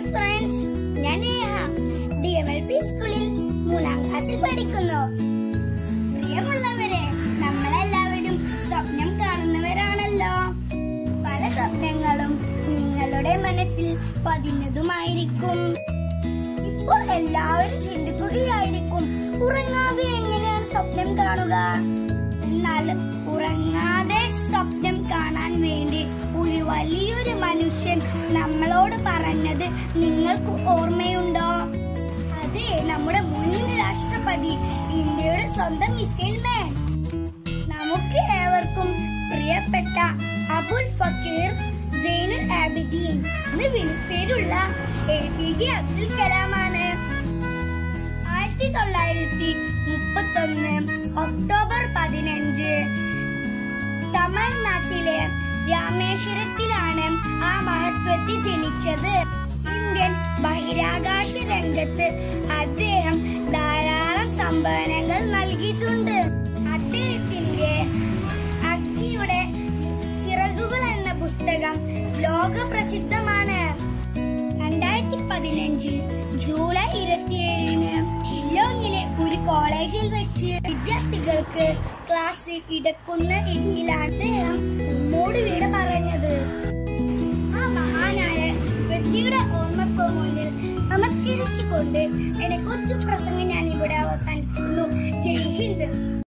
hi friends ഞാൻ Neha D M L P സ്കൂളിൽ മൂന്നാം ക്ലാസ്സിൽ പഠിക്കുന്നു പ്രിയമുള്ളവരെ നമ്മളെല്ലാവരും സ്വപ്നം കാണുന്നവരാണല്ലോ പല സ്വപ്നങ്ങളും നിങ്ങളുടെ മനസ്സിൽ പതിഞ്ഞതുമായിരിക്കും ഇപ്പോൾ എല്ലാവരും ചിന്തിക്കുകയായിരിക്കും ഉറങ്ങാതെ എങ്ങനെയാണ് സ്വപ്നം കാണുക എന്നാൽ ഉറങ്ങാതെ സ്വപ്നം കാണാൻ വേണ്ടി ഒരു വലിയൊരു മനുഷ്യൻ നമ്മളോട് പറഞ്ഞത് നിങ്ങൾക്ക് ഓർമ്മയുണ്ടോ അതെ നമ്മുടെ മുൻ രാഷ്ട്രപതി ഇന്ത്യയുടെ സ്വന്തം മിസൈൽ മാൻ നമുക്ക് ഏവർക്കും പ്രിയപ്പെട്ട അബുൽ ഫക്കീർ സൈനുൽ ആബിദീൻ എന്ന് വിളിപ്പേരുള്ള എ പി ജെ അബ്ദുൽ കലാമാണ് ആയിരത്തി തൊള്ളായിരത്തി മുപ്പത്തൊന്ന് ഒക്ടോബർ പതിനഞ്ച് തമിഴ്നാട്ടിലെ രാമേശ്വരത്തിലാണ് ആ മഹത്വത്തിൽ ജനിച്ചത് ഇന്ത്യൻ ബഹിരാകാശ രംഗത്ത് അദ്ദേഹം ധാരാളം സംഭാവനകൾ നൽകിയിട്ടുണ്ട് അദ്ദേഹത്തിന്റെ അഗ്നിയുടെ ചി- ചിറകുകൾ എന്ന പുസ്തകം ലോക പ്രസിദ്ധമാണ് രണ്ടായിരത്തി പതിനഞ്ച് ജൂലൈ ഇരുപത്തിയേഴിന് ഷില്ലോങ്ങിലെ ഒരു കോളേജിൽ വെച്ച് വിദ്യാർത്ഥികൾക്ക് ക്ലാസ് ഇടക്കുന്ന രീതിയിലാണ് അദ്ദേഹം നമ്മോട് വിട പറഞ്ഞത് ആ മഹാനായ വ്യക്തിയുടെ ഓർമ്മക്കു മുന്നിൽ നമസ്കരിച്ചുകൊണ്ട് എന്റെ കൊച്ചു